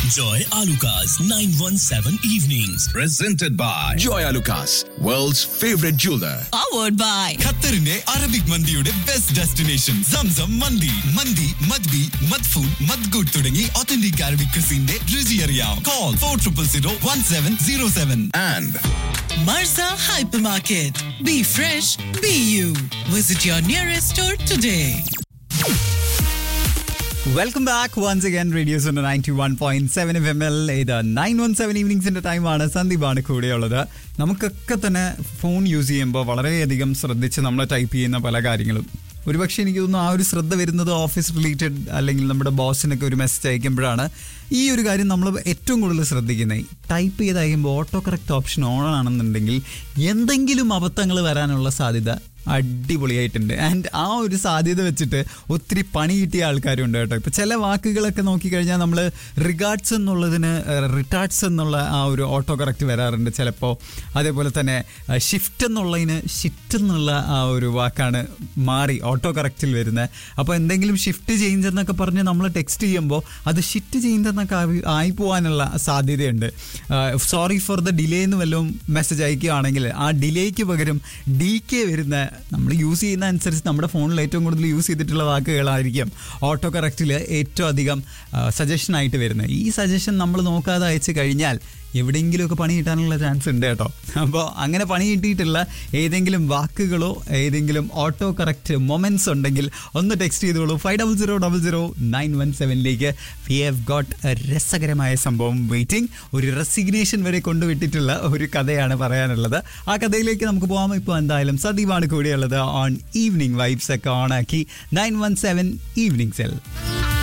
Joy Alukas, 917 Evenings. Presented by Joy Alukas, world's favorite jeweler. powered by ഖത്തറിന്റെ Arabic മന്തിയുടെ best destination Zamzam മന്തി മന്തി മദ്ബി മദ്ഫൂൺ മദ്ഗുഡ് തുടങ്ങി ഒത്തന്റിക് അറബിക് ക്രിസിന്റെ രുചി അറിയാം call four triple zero one seven zero seven And Marza Hypermarket. Be fresh, be you. Visit your nearest store today. Welcome back once again radio's ninety one point seven F M എൽ ഇത് nine one seven ഈവനിങ്സിന്റെ ടൈമാണ് സന്ദീപാണ് കൂടെയുള്ളത് നമുക്കൊക്കെ തന്നെ phone use ചെയ്യുമ്പോൾ വളരെയധികം ശ്രദ്ധിച്ച് നമ്മൾ ടൈപ്പ് ചെയ്യുന്ന പല കാര്യങ്ങളും ഒരുപക്ഷെ എനിക്ക് തോന്നുന്നു ആ ഒരു ശ്രദ്ധ വരുന്നത് ഓഫീസ് റിലേറ്റഡ് അല്ലെങ്കിൽ നമ്മുടെ ബോസിനൊക്കെ ഒരു മെസ്സേജ് അയക്കുമ്പോഴാണ് ഈ ഒരു കാര്യം നമ്മൾ ഏറ്റവും കൂടുതൽ ശ്രദ്ധിക്കുന്നത് ടൈപ്പ് ചെയ്ത് അയക്കുമ്പോൾ ഓട്ടോ കറക്റ്റ് ഓപ്ഷൻ ഓൺ ആണെന്നുണ്ടെങ്കിൽ എന്തെങ്കിലും അബദ്ധങ്ങൾ വരാനുള്ള സാധ്യത അടിപൊളിയായിട്ടുണ്ട് ആൻഡ് ആ ഒരു സാധ്യത വെച്ചിട്ട് ഒത്തിരി പണി കിട്ടിയ ആൾക്കാരുണ്ട് കേട്ടോ ഇപ്പം ചില വാക്കുകളൊക്കെ നോക്കിക്കഴിഞ്ഞാൽ നമ്മൾ റിഗാർഡ്സ് എന്നുള്ളതിന് റിട്ടാർഡ്സ് എന്നുള്ള ആ ഒരു ഓട്ടോ കറക്റ്റ് വരാറുണ്ട് ചിലപ്പോൾ അതേപോലെ തന്നെ ഷിഫ്റ്റ് എന്നുള്ളതിന് ഷിഫ്റ്റ് എന്നുള്ള ആ ഒരു വാക്കാണ് മാറി ഓട്ടോ കറക്റ്റിൽ വരുന്നത് അപ്പോൾ എന്തെങ്കിലും ഷിഫ്റ്റ് ചേഞ്ച് എന്നൊക്കെ പറഞ്ഞ് നമ്മൾ ടെക്സ്റ്റ് ചെയ്യുമ്പോൾ അത് ഷിഫ്റ്റ് ചേഞ്ച് എന്നൊക്കെ ആയി ആയി പോകാനുള്ള സാധ്യതയുണ്ട് സോറി ഫോർ ദ ഡിലേ എന്ന് വല്ലതും മെസ്സേജ് അയക്കുകയാണെങ്കിൽ ആ ഡിലേക്ക് പകരം ഡി കെ വരുന്ന നമ്മൾ യൂസ് ചെയ്യുന്ന അനുസരിച്ച് നമ്മുടെ ഫോണിൽ ഏറ്റവും കൂടുതൽ യൂസ് ചെയ്തിട്ടുള്ള വാക്കുകളായിരിക്കും ഓട്ടോ കറക്റ്റിൽ ഏറ്റവും അധികം സജഷൻ ആയിട്ട് വരുന്നത് ഈ സജഷൻ നമ്മൾ നോക്കാതെ അയച്ചു കഴിഞ്ഞാൽ എവിടെയെങ്കിലുമൊക്കെ പണി കിട്ടാനുള്ള ചാൻസ് ഉണ്ട് കേട്ടോ അപ്പോൾ അങ്ങനെ പണി കിട്ടിയിട്ടുള്ള ഏതെങ്കിലും വാക്കുകളോ ഏതെങ്കിലും ഓട്ടോ കറക്റ്റ് മൊമെന്റ്സ് ഉണ്ടെങ്കിൽ ഒന്ന് ടെക്സ്റ്റ് ചെയ്തോളൂ five double zero double zero nine one സെവനിലേക്ക് വി ഹാവ് ഗോട്ട് രസകരമായ സംഭവം വെയിറ്റിംഗ് ഒരു റെസിഗ്നേഷൻ വരെ കൊണ്ടുവിട്ടിട്ടുള്ള ഒരു കഥയാണ് പറയാനുള്ളത് ആ കഥയിലേക്ക് നമുക്ക് പോകാം ഇപ്പോൾ എന്തായാലും സദീപാണ് കൂടെയുള്ളത് ഓൺ ഈവനിങ് വൈബ്സ് ഒക്കെ ഓണാക്കി nine one seven evening cell